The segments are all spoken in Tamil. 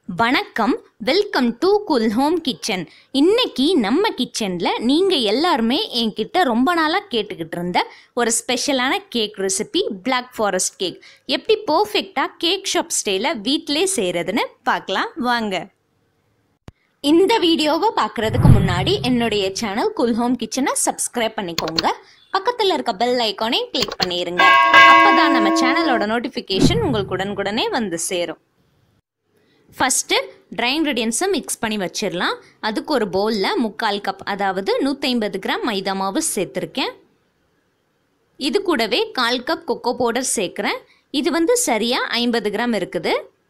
வணக்கம் welcome to Gul home kitchen இன்னைக்கு நம்ம கிச்சனில் நீங்கள் எல்லாருமே என்கிட்ட ரொம்ப நாளாக கேட்டுக்கிட்டு இருந்த ஒரு ஸ்பெஷலான cake recipe Black forest cake எப்படி பர்ஃபெக்டாக கேக் ஷாப் ஸ்டைலில் வீட்டிலே செய்கிறதுன்னு பார்க்கலாம் வாங்க இந்த வீடியோவை பார்க்குறதுக்கு முன்னாடி என்னுடைய சேனல் குல் ஹோம் கிச்சனை சப்ஸ்கிரைப் பண்ணிக்கோங்க பக்கத்தில் இருக்க பெல் ஐக்கானையும் கிளிக் பண்ணிடுங்க அப்போ தான் நம்ம சேனலோட நோட்டிஃபிகேஷன் உங்களுக்கு உடனுக்குடனே வந்து சேரும் ஃபஸ்ட்டு ட்ரை இன்க்ரீடியன்ஸை மிக்ஸ் பண்ணி வச்சிடலாம் அதுக்கு ஒரு பவுலில் முக்கால் கப் அதாவது நூற்றி ஐம்பது கிராம் மைதா மாவு சேர்த்துருக்கேன் இது கூடவே கால் கப் கொக்கோ பவுடர் சேர்க்குறேன் இது வந்து சரியாக ஐம்பது கிராம் இருக்குது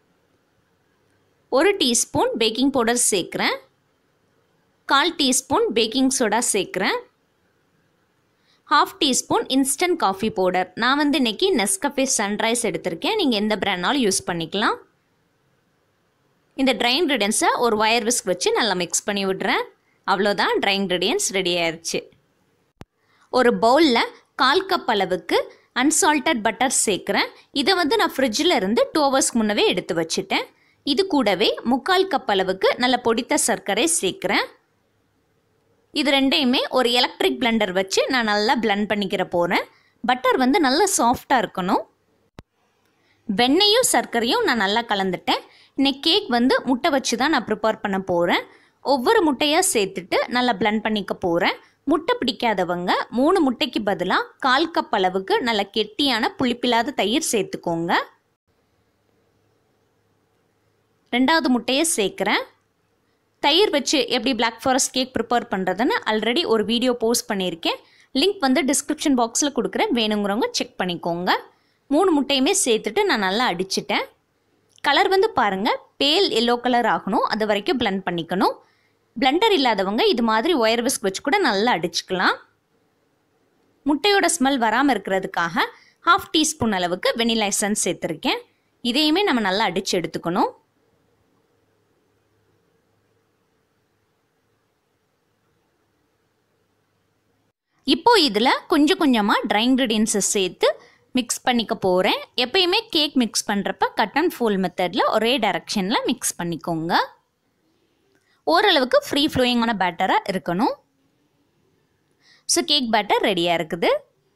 ஒரு டீஸ்பூன் பேக்கிங் பவுடர் சேர்க்குறேன் கால் டீஸ்பூன் பேக்கிங் சோடா சேர்க்குறேன் half teaspoon instant coffee powder நான் வந்து இன்றைக்கி நெஸ்கஃபே சன்ரைஸ் எடுத்திருக்கேன் நீங்கள் எந்த பிராண்ட்னாலும் யூஸ் பண்ணிக்கலாம் இந்த ட்ரை இன்க்ரீடியன்ஸை ஒரு ஒயர் விஸ்க் வச்சு நல்லா மிக்ஸ் பண்ணி விட்றேன் அவ்வளோதான் ட்ரை இன்க்ரீடியன்ஸ் ரெடி ஆயிடுச்சு ஒரு பவுலில் கால் கப் அளவுக்கு அன்சால்டட் பட்டர் சேர்க்குறேன் இதை வந்து நான் ஃப்ரிட்ஜில் இருந்து டூ ஹவர்ஸ்க்கு முன்னவே எடுத்து வச்சுட்டேன் இது கூடவே முக்கால் கப் அளவுக்கு நல்ல பொடித்த சர்க்கரை சேர்க்குறேன் இது ரெண்டையுமே ஒரு எலக்ட்ரிக் பிளெண்டர் வச்சு நான் நல்லா பிளெண்ட் பண்ணிக்கிற போகிறேன் பட்டர் வந்து நல்லா சாஃப்டாக இருக்கணும் வெண்ணெயும் சர்க்கரையும் நான் நல்லா கலந்துட்டேன் இன்னைக்கு கேக் வந்து முட்டை வச்சு தான் நான் ப்ரிப்பேர் பண்ண போகிறேன் ஒவ்வொரு முட்டையாக சேர்த்துட்டு நல்லா பிளெண்ட் பண்ணிக்க போகிறேன் முட்டை பிடிக்காதவங்க மூணு முட்டைக்கு பதிலாக கால் கப் அளவுக்கு நல்ல கெட்டியான புளிப்பில்லாத தயிர் சேர்த்துக்கோங்க ரெண்டாவது முட்டையை சேர்க்குறேன் தயிர் வச்சு எப்படி பிளாக் ஃபாரஸ்ட் கேக் ப்ரிப்பேர் பண்ணுறதுன்னு ஆல்ரெடி ஒரு வீடியோ போஸ்ட் பண்ணியிருக்கேன் லிங்க் வந்து டிஸ்கிரிப்ஷன் பாக்ஸில் கொடுக்குறேன் வேணுங்கிறவங்க செக் பண்ணிக்கோங்க மூணு முட்டையுமே சேர்த்துட்டு நான் நல்லா அடிச்சிட்டேன் கலர் வந்து பாருங்கள் பேல் எல்லோ கலர் ஆகணும் அது வரைக்கும் பிளெண்ட் பண்ணிக்கணும் பிளெண்டர் இல்லாதவங்க இது மாதிரி ஒயர் விஸ்க் வச்சு கூட நல்லா அடிச்சுக்கலாம் முட்டையோட ஸ்மெல் வராமல் இருக்கிறதுக்காக ஹாஃப் டீஸ்பூன் அளவுக்கு வெனிலா எசன்ஸ் சேர்த்துருக்கேன் இதையுமே நம்ம நல்லா அடித்து எடுத்துக்கணும் இப்போ இதில் கொஞ்சம் கொஞ்சமாக ட்ரை இன்க்ரீடியன்ஸை சேர்த்து மிக்ஸ் பண்ணிக்க போகிறேன் எப்பயுமே கேக் மிக்ஸ் பண்ணுறப்ப கட் அண்ட் ஃபோல் மெத்தடில் ஒரே டைரக்ஷனில் மிக்ஸ் பண்ணிக்கோங்க ஓரளவுக்கு ஃப்ரீ ஃப்ளோயிங்கான பேட்டராக இருக்கணும் ஸோ கேக் பேட்டர் ரெடியாக இருக்குது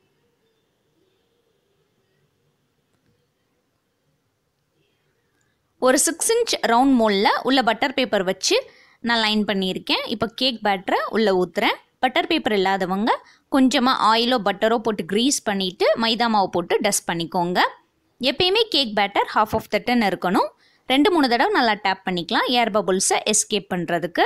ஒரு சிக்ஸ் இன்ச் ரவுண்ட் மோலில் உள்ள பட்டர் பேப்பர் வச்சு நான் லைன் பண்ணியிருக்கேன் இப்போ கேக் பேட்டரை உள்ளே ஊற்றுறேன் பட்டர் பேப்பர் இல்லாதவங்க கொஞ்சமாக ஆயிலோ பட்டரோ போட்டு க்ரீஸ் பண்ணிவிட்டு மைதா மாவு போட்டு டஸ்ட் பண்ணிக்கோங்க எப்பயுமே cake batter half of the tin இருக்கணும் ரெண்டு மூணு தடவை நல்லா டேப் பண்ணிக்கலாம் ஏர் பபுள்ஸை எஸ்கேப் பண்ணுறதுக்கு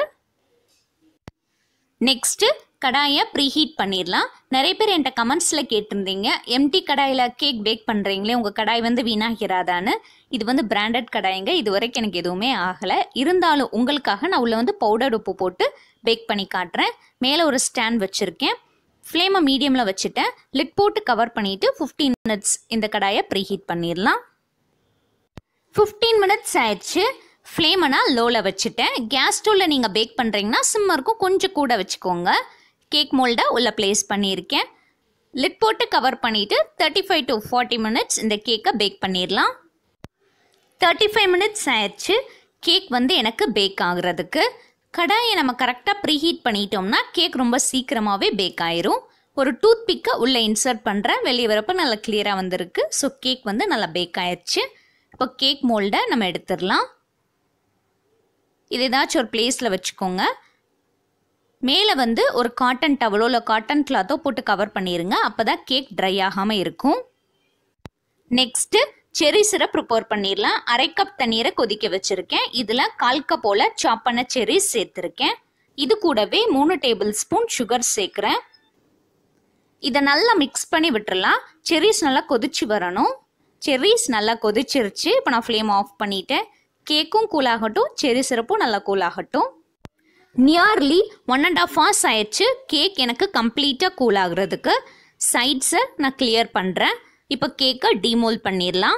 நெக்ஸ்ட்டு கடாயை ப்ரீஹீட் பண்ணிடலாம் நிறைய பேர் என்கிட்ட கமெண்ட்ஸில் கேட்டிருந்தீங்க எம்டி கடாயில் கேக் பேக் பண்ணுறீங்களே உங்கள் கடாய் வந்து வீணாகிறாதான்னு இது வந்து பிராண்டட் கடாய்ங்க இது வரைக்கும் எனக்கு எதுவுமே ஆகலை இருந்தாலும் உங்களுக்காக நான் உள்ள வந்து பவுடர் உப்பு போட்டு பேக் பண்ணி காட்டுறேன் மேலே ஒரு ஸ்டாண்ட் வச்சுருக்கேன் ஃப்ளேமை மீடியமில் வச்சுட்டேன் லிட் போட்டு கவர் பண்ணிவிட்டு ஃபிஃப்டீன் மினிட்ஸ் இந்த கடாயை ப்ரீஹீட் பண்ணிடலாம் ஃபிஃப்டீன் மினிட்ஸ் ஆயிடுச்சு ஃப்ளேமை நான் லோவில் வச்சுட்டேன் கேஸ் ஸ்டவ்வில் நீங்கள் பேக் பண்ணுறீங்கன்னா சிம்மருக்கும் கொஞ்சம் கூட வச்சுக்கோங்க கேக் மோல்டை உள்ளே ப்ளேஸ் பண்ணியிருக்கேன் லிட் போட்டு கவர் பண்ணிவிட்டு thirty five to forty minutes இந்த கேக்கை பேக் பண்ணிடலாம் தேர்ட்டி ஃபைவ் மினிட்ஸ் ஆயிடுச்சு கேக் வந்து எனக்கு பேக் ஆகுறதுக்கு கடாயை நம்ம கரெக்டாக ப்ரீஹீட் பண்ணிட்டோம்னா கேக் ரொம்ப சீக்கிரமாகவே பேக் ஆயிரும் ஒரு டூத் பிக்கை உள்ளே இன்சர்ட் பண்ணுறேன் வெளியே வரப்போ நல்லா கிளியராக வந்திருக்கு ஸோ கேக் வந்து நல்லா பேக் ஆயிடுச்சு இப்போ கேக் மோல்டை நம்ம எடுத்துடலாம் இது ஏதாச்சும் ஒரு பிளேஸில் வச்சுக்கோங்க மேலே வந்து ஒரு காட்டன் டவலோ இல்லை காட்டன் கிளாத்தோ போட்டு கவர் பண்ணிடுங்க அப்போ தான் கேக் ட்ரை ஆகாமல் இருக்கும் நெக்ஸ்ட்டு செரி சிரப் ப்ரிப்பேர் பண்ணிடலாம் அரை கப் தண்ணீரை கொதிக்க வச்சுருக்கேன் இதில் கால் கப் போல் சாப் பண்ண செரிஸ் சேர்த்துருக்கேன் இது கூடவே மூணு டேபிள் ஸ்பூன் சுகர் சேர்க்குறேன் இதை நல்லா மிக்ஸ் பண்ணி விட்டுறலாம் செரிஸ் நல்லா கொதிச்சு வரணும் செரிஸ் நல்லா கொதிச்சிருச்சு இப்போ நான் ஃப்ளேம் ஆஃப் பண்ணிட்டேன் கேக்கும் கூல் ஆகட்டும் செரி சிரப்பும் நல்லா கூல் ஆகட்டும் nearly one and half hours ஆயிடுச்சு கேக் எனக்கு கம்ப்ளீட்டாக கூல் ஆகுறதுக்கு சைட்ஸை நான் கிளியர் பண்ணுறேன் இப்போ கேக்கை டிமோல் பண்ணிடலாம்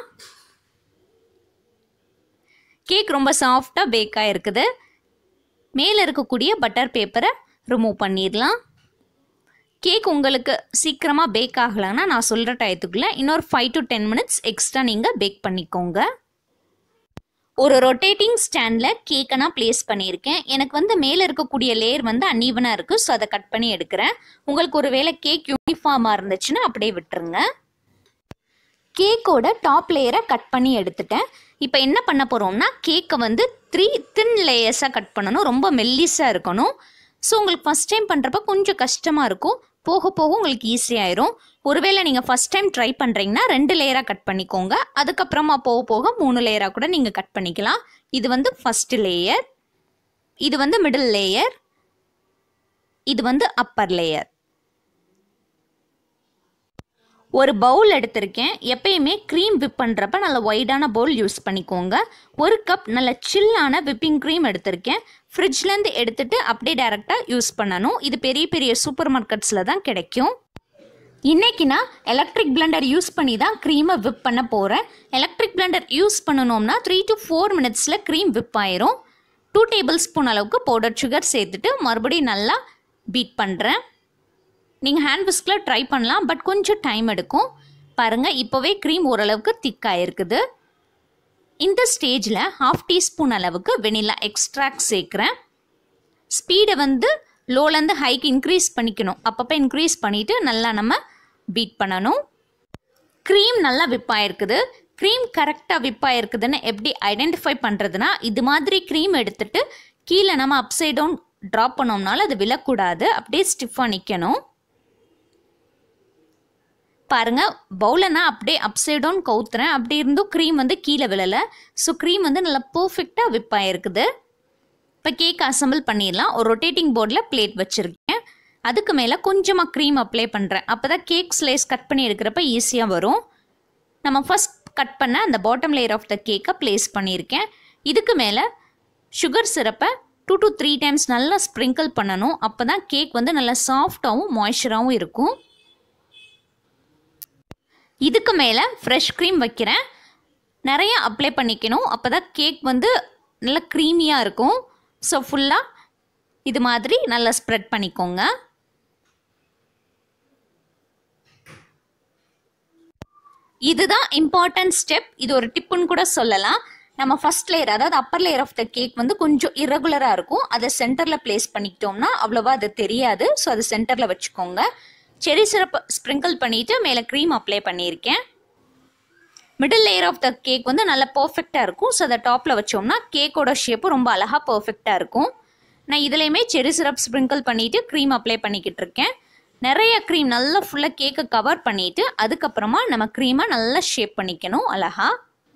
கேக் ரொம்ப சாஃப்டாக பேக்காக இருக்குது மேலே இருக்கக்கூடிய பட்டர் பேப்பரை ரிமூவ் பண்ணிடலாம் கேக் உங்களுக்கு சீக்கிரமாக பேக் ஆகலைன்னா நான் சொல்கிற டயத்துக்குள்ளே இன்னொரு five to ten minutes extra நீங்கள் பேக் பண்ணிக்கோங்க ஒரு ரொட்டேட்டிங் ஸ்டாண்டில் கேக்கை நான் ப்ளேஸ் பண்ணியிருக்கேன் எனக்கு வந்து மேலே இருக்கக்கூடிய லேயர் வந்து அன்ஈவனாக இருக்குது ஸோ அதை கட் பண்ணி எடுக்கிறேன் உங்களுக்கு ஒரு வேளை கேக் யூனிஃபார்மாக இருந்துச்சுன்னா அப்படியே விட்டுருங்க கேக்கோட டாப் லேயரை கட் பண்ணி எடுத்துட்டேன் இப்போ என்ன பண்ண போகிறோம்னா கேக்கை வந்து த்ரீ தின் லேயர்ஸாக கட் பண்ணணும் ரொம்ப மெல்லிஸாக இருக்கணும் ஸோ உங்களுக்கு ஃபஸ்ட் டைம் பண்ணுறப்ப கொஞ்சம் கஷ்டமாக இருக்கும் போக போக உங்களுக்கு ஈஸியாயிரும் ஒருவேளை நீங்கள் ஃபஸ்ட் டைம் ட்ரை பண்ணுறீங்கன்னா ரெண்டு லேயராக கட் பண்ணிக்கோங்க அதுக்கப்புறமா போக போக மூணு லேயராக கூட நீங்கள் கட் பண்ணிக்கலாம் இது வந்து ஃபஸ்ட்டு லேயர் இது வந்து மிடில் லேயர் இது வந்து அப்பர் லேயர் ஒரு பவுல் எடுத்திருக்கேன் எப்பயுமே க்ரீம் விப் பண்ணுறப்ப நல்ல ஒய்டான பவுல் யூஸ் பண்ணிக்கோங்க ஒரு கப் நல்ல சில்லான விப்பிங் க்ரீம் எடுத்திருக்கேன் ஃப்ரிட்ஜ்லேருந்து எடுத்துட்டு அப்படியே டேரெக்டாக யூஸ் பண்ணணும் இது பெரிய பெரிய சூப்பர் மார்க்கெட்ஸில் தான் கிடைக்கும் இன்னைக்கு நான் எலக்ட்ரிக் பிளெண்டர் யூஸ் பண்ணி தான் க்ரீமை விப் பண்ண போகிறேன் எலக்ட்ரிக் பிளெண்டர் யூஸ் பண்ணணும்னா த்ரீ டு ஃபோர் மினிட்ஸில் க்ரீம் விப் ஆயிரும் டூ டேபிள் ஸ்பூன் அளவுக்கு பவுடர் சுகர் சேர்த்துட்டு மறுபடியும் நல்லா பீட் பண்ணுறேன் நீங்கள் ஹேண்ட் விஸ்கில் ட்ரை பண்ணலாம் பட் கொஞ்சம் டைம் எடுக்கும் பாருங்கள் இப்போவே க்ரீம் ஓரளவுக்கு திக்காக இருக்குது இந்த ஸ்டேஜில் ஹாஃப் டீஸ்பூன் அளவுக்கு வெனிலா எக்ஸ்ட்ராக்ட் சேர்க்குறேன் ஸ்பீடை வந்து லோலேருந்து ஹைக்கு இன்க்ரீஸ் பண்ணிக்கணும் அப்பப்போ இன்க்ரீஸ் பண்ணிவிட்டு நல்லா நம்ம பீட் பண்ணணும் க்ரீம் நல்லா விப்பாயிருக்குது க்ரீம் கரெக்டாக விப்பாயிருக்குதுன்னு எப்படி ஐடென்டிஃபை பண்ணுறதுனா இது மாதிரி க்ரீம் எடுத்துட்டு கீழே நம்ம அப்சைட் டவுன் ட்ராப் பண்ணோம்னால அது விழக்கூடாது அப்படியே ஸ்டிஃபாக நிற்கணும் பாருங்க பவுலை நான் அப்படியே அப்சைட் டவுன் கவுத்துறேன் அப்படி இருந்தும் க்ரீம் வந்து கீழே விழலை ஸோ க்ரீம் வந்து நல்லா பர்ஃபெக்டாக விப்பாயிருக்குது இப்போ கேக் அசம்பிள் பண்ணிடலாம் ஒரு ரொட்டேட்டிங் போர்டில் பிளேட் வச்சுருக்கேன் அதுக்கு மேலே கொஞ்சமாக க்ரீம் அப்ளை பண்ணுறேன் அப்போ தான் கேக் ஸ்லைஸ் கட் பண்ணி எடுக்கிறப்ப ஈஸியாக வரும் நம்ம ஃபஸ்ட் கட் பண்ண அந்த பாட்டம் லேயர் ஆஃப் த கேக்கை ப்ளேஸ் பண்ணியிருக்கேன் இதுக்கு மேலே சுகர் சிரப்பை டூ டு த்ரீ டைம்ஸ் நல்லா ஸ்ப்ரிங்கிள் பண்ணணும் அப்போ தான் கேக் வந்து நல்லா சாஃப்டாகவும் மாய்ஸ்சராகவும் இருக்கும் இதுக்கு மேலே ஃப்ரெஷ் க்ரீம் வைக்கிறேன் நிறைய அப்ளை பண்ணிக்கணும் அப்போ தான் கேக் வந்து நல்லா க்ரீமியாக இருக்கும் ஸோ ஃபுல்லாக இது மாதிரி நல்லா ஸ்ப்ரெட் பண்ணிக்கோங்க இதுதான் இம்பார்ட்டன்ட் ஸ்டெப் இது ஒரு டிப்புன்னு கூட சொல்லலாம் நம்ம ஃபர்ஸ்ட் லேயர் அதாவது upper layer of the cake வந்து கொஞ்சம் இரகுலராக இருக்கும் அதை சென்டரில் ப்ளேஸ் பண்ணிக்கிட்டோம்னா அவ்வளோவா அது தெரியாது ஸோ அது சென்டரில் வச்சுக்கோங்க செரி சிரப் ஸ்ப்ரிங்கிள் பண்ணிவிட்டு மேலே க்ரீம் அப்ளை பண்ணியிருக்கேன் middle layer of the cake வந்து நல்லா பர்ஃபெக்டாக இருக்கும் ஸோ அதை டாப்பில் வச்சோம்னா கேக்கோட ஷேப்பும் ரொம்ப அழகாக பர்ஃபெக்டாக இருக்கும் நான் இதுலேயுமே செரி சிரப் ஸ்ப்ரிங்கிள் பண்ணிவிட்டு க்ரீம் அப்ளை பண்ணிக்கிட்டு இருக்கேன் நிறைய க்ரீம் நல்லா ஃபுல்லாக கேக்கை கவர் பண்ணிவிட்டு அதுக்கப்புறமா நம்ம க்ரீமை நல்லா ஷேப் பண்ணிக்கணும் அழகா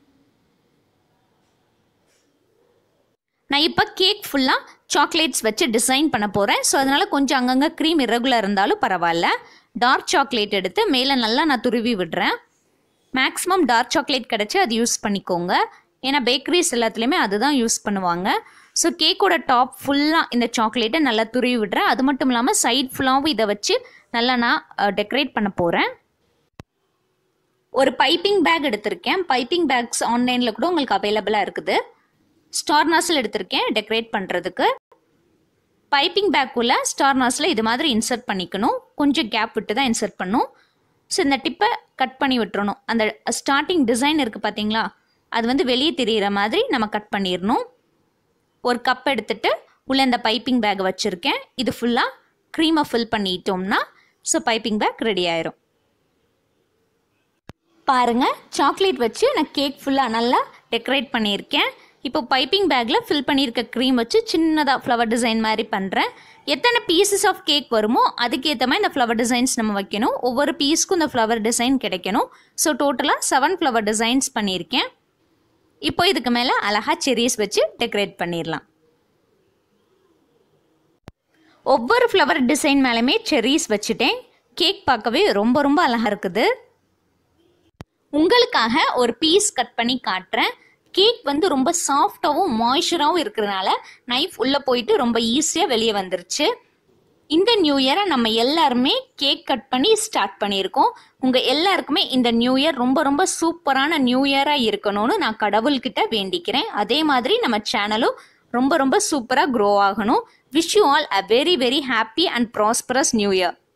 நான் இப்போ கேக் ஃபுல்லாக சாக்லேட்ஸ் வச்சு டிசைன் பண்ண போகிறேன் ஸோ அதனால் கொஞ்சம் அங்கங்கே க்ரீம் இரகுலர் இருந்தாலும் பரவாயில்ல டார்க் சாக்லேட் எடுத்து மேலே நல்லா நான் துருவி விடுறேன் மேக்ஸிமம் டார்க் சாக்லேட் கிடச்சி அது யூஸ் பண்ணிக்கோங்க ஏன்னா பேக்கரிஸ் எல்லாத்துலேயுமே அதுதான் யூஸ் பண்ணுவாங்க ஸோ கேக்கோட டாப் ஃபுல்லாக இந்த சாக்லேட்டை நல்லா துருவி விடுறேன் அது மட்டும் இல்லாமல் சைட் ஃபுல்லாகவும் இதை வச்சு நல்லா நான் டெக்கரேட் பண்ண போகிறேன் ஒரு பைப்பிங் பேக் எடுத்திருக்கேன் பைப்பிங் பேக்ஸ் ஆன்லைனில் கூட உங்களுக்கு அவைலபிளாக இருக்குது ஸ்டார் நாசில் எடுத்திருக்கேன் டெக்கரேட் பண்ணுறதுக்கு பைப்பிங் பேக்குள்ளே ஸ்டார் நாசில் இது மாதிரி இன்சர்ட் பண்ணிக்கணும் கொஞ்சம் கேப் விட்டு தான் இன்சர்ட் பண்ணும் ஸோ இந்த டிப்பை கட் பண்ணி விட்டுறணும் அந்த ஸ்டார்டிங் டிசைன் இருக்குது பார்த்தீங்களா அது வந்து வெளியே தெரிகிற மாதிரி நம்ம கட் பண்ணிடணும் ஒரு கப் எடுத்துட்டு உள்ளே இந்த பைப்பிங் பேக் வச்சுருக்கேன் இது ஃபுல்லாக க்ரீமை ஃபில் பண்ணிட்டோம்னா ஸோ பைப்பிங் பேக் ரெடி ஆயிரும் பாருங்கள் சாக்லேட் வச்சு நான் கேக் ஃபுல்லாக நல்லா டெக்கரேட் பண்ணியிருக்கேன் இப்போ பைப்பிங் பேக்கில் ஃபில் பண்ணியிருக்க க்ரீம் வச்சு சின்னதாக ஃப்ளவர் டிசைன் மாதிரி பண்ணுறேன் எத்தனை பீசஸ் ஆஃப் கேக் வருமோ அதுக்கேற்ற மாதிரி இந்த ஃப்ளவர் டிசைன்ஸ் நம்ம வைக்கணும் ஒவ்வொரு பீஸ்க்கும் இந்த ஃப்ளவர் டிசைன் கிடைக்கணும் ஸோ டோட்டலாக செவன் ஃப்ளவர் டிசைன்ஸ் பண்ணியிருக்கேன் இப்போ இதுக்கு மேலே அழகாக செரிஸ் வச்சு டெக்கரேட் பண்ணிடலாம் ஒவ்வொரு ஃப்ளவர் டிசைன் மேலேயுமே செரிஸ் வச்சுட்டேன் கேக் பார்க்கவே ரொம்ப ரொம்ப அழகாக இருக்குது உங்களுக்காக ஒரு பீஸ் கட் பண்ணி காட்டுறேன் கேக் வந்து ரொம்ப சாஃப்டாகவும் மாய்ஸ்சராகவும் இருக்கிறதுனால நைஃப் உள்ளே போயிட்டு ரொம்ப ஈஸியாக வெளியே வந்துருச்சு இந்த நியூ இயரை நம்ம எல்லாருமே கேக் கட் பண்ணி ஸ்டார்ட் பண்ணியிருக்கோம் உங்கள் எல்லாருக்குமே இந்த நியூ இயர் ரொம்ப ரொம்ப சூப்பரான நியூ இயராக இருக்கணும்னு நான் கடவுள்கிட்ட வேண்டிக்கிறேன் அதே மாதிரி நம்ம சேனலும் ரொம்ப ரொம்ப சூப்பராக க்ரோ ஆகணும் wish you all a very very happy and prosperous new year